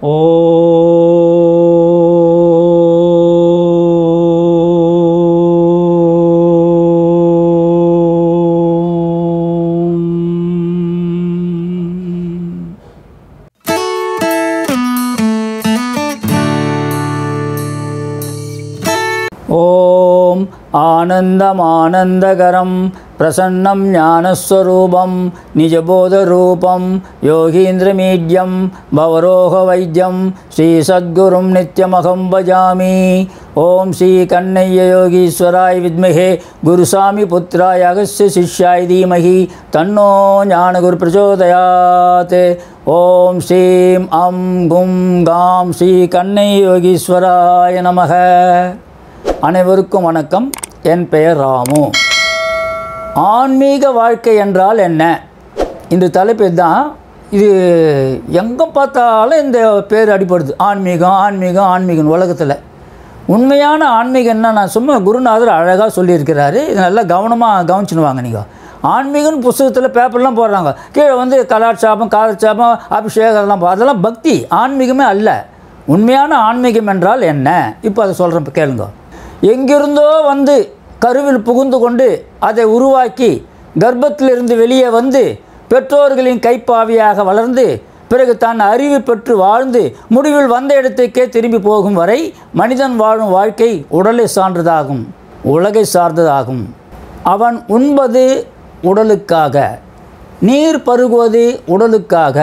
ஓம் ॐ आनन्दमानन्दकरं प्रसन्नं ज्ञानस्वरूपं निजबोधरूपं योगीन्द्रमीड्यं भवरोहवैद्यं श्रीसद्गुरुं नित्यमहं भजामि ॐ श्रीकण्णय्ययोगीश्वराय विद्महे गुरुसामिपुत्राय अगस्य शिष्याय धीमहि तन्नो ज्ञानगुरुप्रचोदयात् ॐ श्रीं अं गुं गां श्रीकण्णय्ययोगीश्वराय नमः அனைவருக்கும் வணக்கம் என் பெயர் ராமு ஆன்மீக வாழ்க்கை என்றால் என்ன இந்த தலைப்பு தான் இது எங்கே பார்த்தாலும் இந்த பேர் அடிப்படுது ஆன்மீகம் ஆன்மீகம் ஆன்மீகம் உலகத்தில் உண்மையான ஆன்மீகம் என்ன நான் சும்மா குருநாதர் அழகாக சொல்லியிருக்கிறாரு இது நல்லா கவனமாக கவனிச்சுன்னு வாங்க நீங்கள் ஆன்மீகம்னு புஸ்தகத்தில் பேப்பர்லாம் போடுறாங்க கீழே வந்து கலாட்சாபம் காலட்சாபம் அபிஷேகம் அதெல்லாம் போ- அதெல்லாம் பக்தி ஆன்மீகமே அல்ல உண்மையான ஆன்மீகம் என்றால் என்ன இப்போ அதை சொல்கிறேன் இப்போ கேளுங்க எங்கிருந்தோ வந்து கருவில் புகுந்து கொண்டு அதை உருவாக்கி கர்ப்பத்திலிருந்து வெளியே வந்து பெற்றோர்களின் கைப்பாவியாக வளர்ந்து பிறகு தான் அறிவு பெற்று வாழ்ந்து முடிவில் வந்த இடத்துக்கே திரும்பி போகும் வரை மனிதன் வாழும் வாழ்க்கை உடலை சார்ந்ததாகும் உலகை சார்ந்ததாகும் அவன் உண்பது உடலுக்காக நீர் பருகுவது உடலுக்காக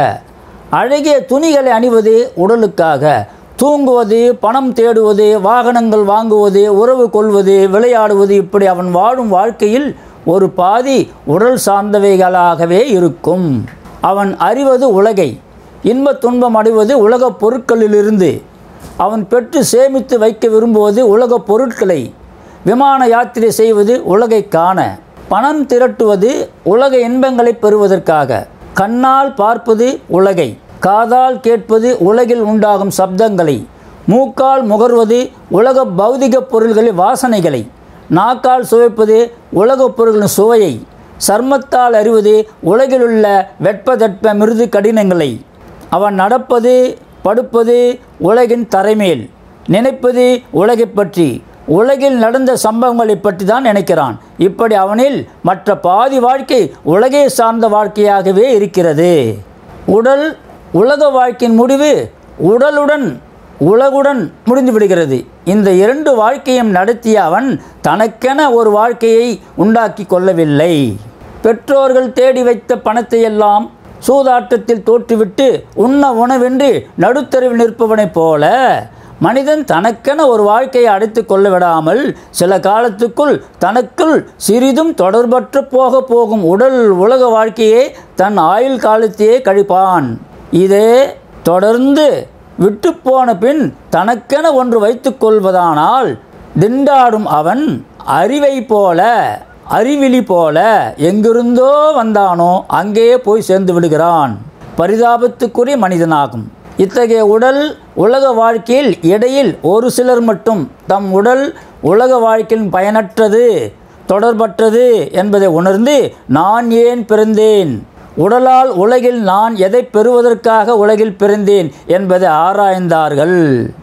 அழகிய துணிகளை அணிவது உடலுக்காக தூங்குவது பணம் தேடுவது வாகனங்கள் வாங்குவது உறவு கொள்வது விளையாடுவது இப்படி அவன் வாழும் வாழ்க்கையில் ஒரு பாதி உடல் சார்ந்தவைகளாகவே இருக்கும் அவன் அறிவது உலகை இன்பத் துன்பம் அடைவது உலகப் பொருட்களிலிருந்து அவன் பெற்று சேமித்து வைக்க விரும்புவது உலகப் பொருட்களை விமான யாத்திரை செய்வது உலகை காண பணம் திரட்டுவது உலக இன்பங்களை பெறுவதற்காக கண்ணால் பார்ப்பது உலகை காதால் கேட்பது உலகில் உண்டாகும் சப்தங்களை மூக்கால் முகர்வது உலக பௌதிக பொருள்களின் வாசனைகளை நாக்கால் சுவைப்பது உலகப் பொருள்களின் சுவையை சர்மத்தால் அறிவது உலகிலுள்ள வெட்பதட்ப மிருது கடினங்களை அவன் நடப்பது படுப்பது உலகின் தரைமேல் நினைப்பது உலகைப் பற்றி உலகில் நடந்த சம்பவங்களை பற்றி தான் நினைக்கிறான் இப்படி அவனில் மற்ற பாதி வாழ்க்கை உலகை சார்ந்த வாழ்க்கையாகவே இருக்கிறது உடல் உலக வாழ்க்கையின் முடிவு உடலுடன் உலகுடன் முடிந்து விடுகிறது இந்த இரண்டு வாழ்க்கையும் நடத்திய அவன் தனக்கென ஒரு வாழ்க்கையை உண்டாக்கி கொள்ளவில்லை பெற்றோர்கள் தேடி வைத்த பணத்தை எல்லாம் சூதாட்டத்தில் தோற்றுவிட்டு உண்ண உணவின்றி நடுத்தருவில் நிற்பவனைப் போல மனிதன் தனக்கென ஒரு வாழ்க்கையை அடைத்து கொள்ள விடாமல் சில காலத்துக்குள் தனக்குள் சிறிதும் தொடர்பற்று போக போகும் உடல் உலக வாழ்க்கையே தன் ஆயுள் காலத்தையே கழிப்பான் இதே தொடர்ந்து விட்டு போன பின் தனக்கென ஒன்று வைத்துக் கொள்வதானால் திண்டாடும் அவன் அறிவை போல அறிவிலி போல எங்கிருந்தோ வந்தானோ அங்கேயே போய் சேர்ந்து விடுகிறான் பரிதாபத்துக்குரிய மனிதனாகும் இத்தகைய உடல் உலக வாழ்க்கையில் இடையில் ஒரு சிலர் மட்டும் தம் உடல் உலக வாழ்க்கையின் பயனற்றது தொடர்பற்றது என்பதை உணர்ந்து நான் ஏன் பிறந்தேன் உடலால் உலகில் நான் எதை பெறுவதற்காக உலகில் பிறந்தேன் என்பதை ஆராய்ந்தார்கள்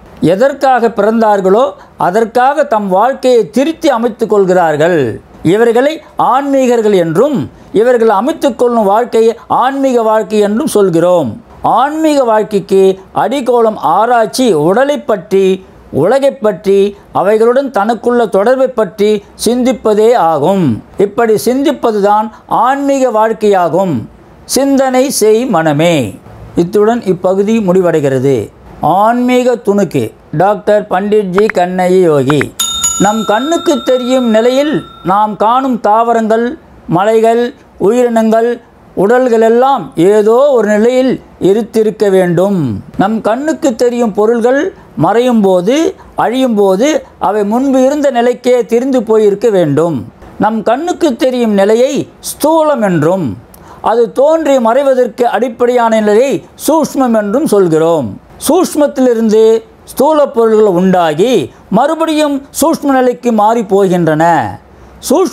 எதற்காக பிறந்தார்களோ அதற்காக தம் வாழ்க்கையை திருத்தி அமைத்துக் கொள்கிறார்கள் இவர்களை ஆன்மீகர்கள் என்றும் இவர்கள் அமைத்துக் கொள்ளும் வாழ்க்கையை ஆன்மீக வாழ்க்கை என்றும் சொல்கிறோம் ஆன்மீக வாழ்க்கைக்கு அடிக்கோலம் ஆராய்ச்சி உடலை பற்றி உலகைப் பற்றி அவைகளுடன் தனக்குள்ள தொடர்பை பற்றி சிந்திப்பதே ஆகும் இப்படி சிந்திப்பதுதான் ஆன்மீக வாழ்க்கையாகும் சிந்தனை செய் மனமே இத்துடன் இப்பகுதி முடிவடைகிறது ஆன்மீக துணுக்கு டாக்டர் பண்டிட் ஜி கண்ணைய யோகி நம் கண்ணுக்கு தெரியும் நிலையில் நாம் காணும் தாவரங்கள் மலைகள் உயிரினங்கள் உடல்களெல்லாம் ஏதோ ஒரு நிலையில் இருத்திருக்க வேண்டும் நம் கண்ணுக்கு தெரியும் பொருள்கள் மறையும் போது அழியும் போது அவை முன்பு இருந்த நிலைக்கே திரிந்து போயிருக்க வேண்டும் நம் கண்ணுக்கு தெரியும் நிலையை ஸ்தூலம் என்றும் அது தோன்றி மறைவதற்கு அடிப்படையான நிலையை சூஷ்மம் என்றும் சொல்கிறோம் சூஷ்மத்திலிருந்து ஸ்தூல பொருள்கள் உண்டாகி மறுபடியும் சூஷ்ம நிலைக்கு மாறி போகின்றன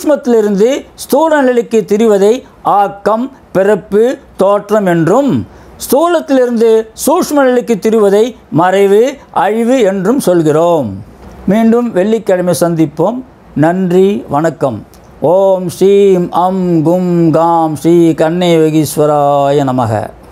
சூஷ்மத்திலிருந்து ஸ்தூல நிலைக்கு திரிவதை ஆக்கம் பிறப்பு தோற்றம் என்றும் ஸ்தூலத்திலிருந்து சூஷ்ம நிலைக்கு திருவதை மறைவு அழிவு என்றும் சொல்கிறோம் மீண்டும் வெள்ளிக்கிழமை சந்திப்போம் நன்றி வணக்கம் ஓம் ஸ்ரீம் அம் கும் காம் ஸ்ரீ கண்ணே யோகீஸ்வராய நமக